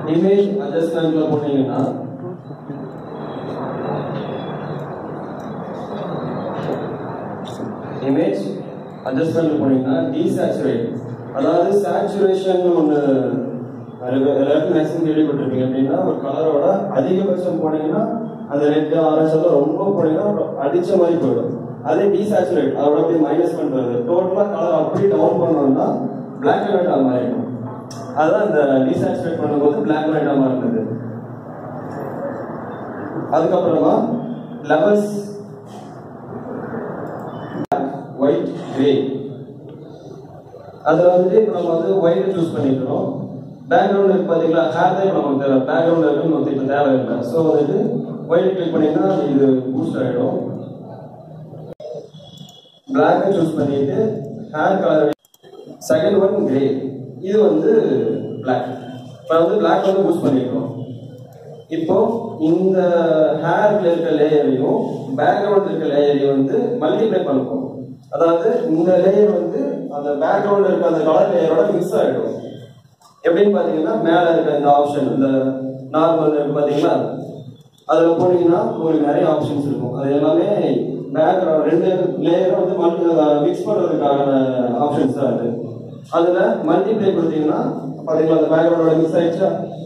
image அட்ஜஸ்ட்மெண்ட்ல போனீங்கன்னா image adjustment போனீங்கன்னா டீசாச்சுரேட் அதாவது சேச்சுரேஷன் ஒன்று எல்லாருக்கும் மேக்ஸிமம் கேள்விப்பட்டிருப்பீங்க அப்படின்னா ஒரு கலரோட அதிகபட்சம் போனீங்கன்னா அந்த ரெட் ஆரஞ்சு எல்லாம் ரொம்ப போனீங்கன்னா அடிச்ச மாதிரி போயிடும் அதே டீசாச்சுரேட் அதோட அப்படியே மைனஸ் பண்றது டோட்டலா கலர் அப்படியே டவுன் பண்ணோம்னா பிளாக் அண்ட் ஒயிட் மாறிடும் அதுதான் இந்த டீசாச்சுரேட் பண்ணும்போது பிளாக் அண்ட் ஒயிட் மாறினது அதுக்கப்புறமா லெவல்ஸ் ஒயிட் கிரே அதில் வந்துட்டு இப்போ நம்ம வந்து ஒயிட் சூஸ் பண்ணிக்கிறோம் பேக்ரவுண்ட் இருக்கு பார்த்தீங்களா ஹேர் தான் நமக்கு தேவை பேக்ரவுண்ட் இருக்கு நமக்கு இப்போ தேவையில்லை ஸோ வந்துட்டு ஒயிட் கிளிக் பண்ணிங்கன்னா இது பூஸ்ட் ஆகிடும் பிளாக் சூஸ் பண்ணிட்டு hair colour second one grey இது வந்து பிளாக் இப்போ வந்து பிளாக் வந்து பூஸ்ட் பண்ணிக்கிறோம் இப்போ இந்த ஹேர்ல இருக்க லேயரையும் பேக்ரவுண்ட் இருக்க லேயரையும் வந்து மல்டிப்ளை பண்ணுவோம் அதாவது இந்த லேயர் வந்து அந்த பேக்ரவுண்ட்ல இருக்க அந்த கலர் லேயரோட மிக்ஸ் ஆயிடும் எப்படின்னு பாத்தீங்கன்னா மேல இருக்க இந்த ஆப்ஷன் இந்த நார்மல் இருக்கு பாத்தீங்களா அதுல போனீங்கன்னா உங்களுக்கு நிறைய ஆப்ஷன்ஸ் இருக்கும் அது எல்லாமே பேக்ரவுண்ட் ரெண்டு லேயரும் வந்து மல்டி மிக்ஸ் பண்றதுக்கான ஆப்ஷன்ஸ் தான் அது அதுல மல்டிப்ளை கொடுத்தீங்கன்னா பாத்தீங்களா அந்த பேக்ரவுண்டோட மிக்ஸ் ஆயிடுச்சா